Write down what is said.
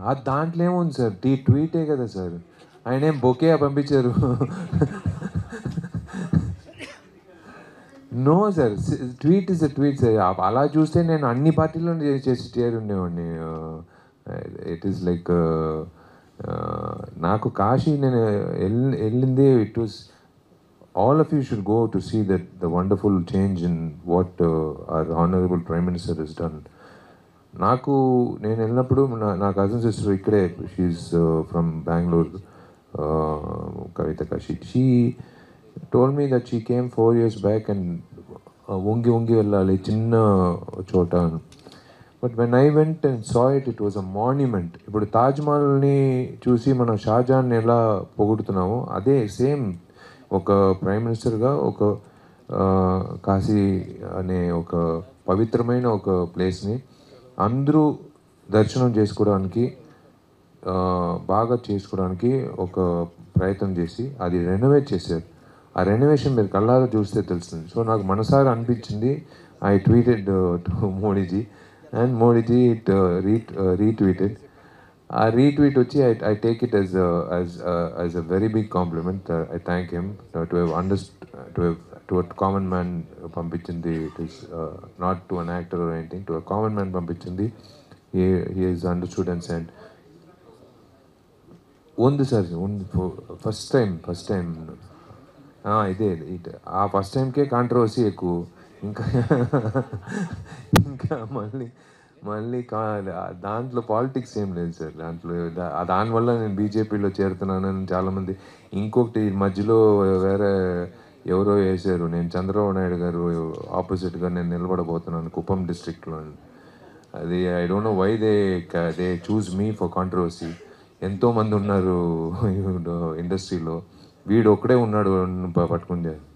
ఆ దాంట్లో ఏముంది సార్ టీ ట్వీటే కదా సార్ ఆయన ఏం బొకే పంపించారు no sir tweet is a tweet sir అలా చూస్తే నేను అన్ని పార్టీల్లో చేసి చేరి ఉండేవాడిని ఇట్ ఈస్ లైక్ నాకు కాశీ నేను వెళ్ళి వెళ్ళింది it was all of you should go to see that the wonderful change in what uh, our honorable prime minister has done నాకు నేను వెళ్ళినప్పుడు నా నా కజిన్ సిస్టర్ ఇక్కడే she from Bengaluru Kavitha Kashi she told me that she came four years back and వంగి వంగి వెళ్ళాలి చిన్న చోట but when I went and saw it it was a monument ఇప్పుడు తాజ్మహల్ని చూసి మనం షాజహాన్ ఎలా పొగుడుతున్నామో అదే సేమ్ ఒక ప్రైమ్ మినిస్టర్గా ఒక ఆ, కాశీ అనే ఒక పవిత్రమైన ఒక ప్లేస్ని అందరూ దర్శనం చేసుకోవడానికి ఆ, బాగా చేసుకోవడానికి ఒక ప్రయత్నం చేసి అది రెనోవేట్ చేశారు ఆ రెనోవేషన్ మీరు కళ్ళారా చూస్తే తెలుస్తుంది సో నాకు మనసారా అనిపించింది I tweeted to Modiji and Modiji it re retweeted ఆ రీట్వీట్ వచ్చి I I take it as as as a very big compliment I thank him to have understood to have to a common man పంపించింది it is not to an actor or anything to a common man పంపించింది he is understood and send ఉంది sir ఉంది first time first time ఇదే ఇదే. ఆ first టైంకే controversy ఎక్కువ ఇంకా ఇంకా మళ్ళీ మళ్ళీ కా దాంట్లో పాలిటిక్స్ ఏం లేదు సార్ దాంట్లో దా- ఆ దానివల్ల నేను బీజేపీలో చేరుతున్నానని చాలామంది ఇంకొకటి మధ్యలో వేరే ఎవరో వేశారు నేను చంద్రబాబు నాయుడు గారు ఆపోజిట్గా నేను నిలబడబోతున్నాను కుప్పం డిస్ట్రిక్ట్లో అది I don't know why they they chose me for controversy ఎంతో మంది ఉన్నారు ఇండస్ట్రీలో వీడు ఒక్కడే ఉన్నాడు ప- పట్టుకుంటే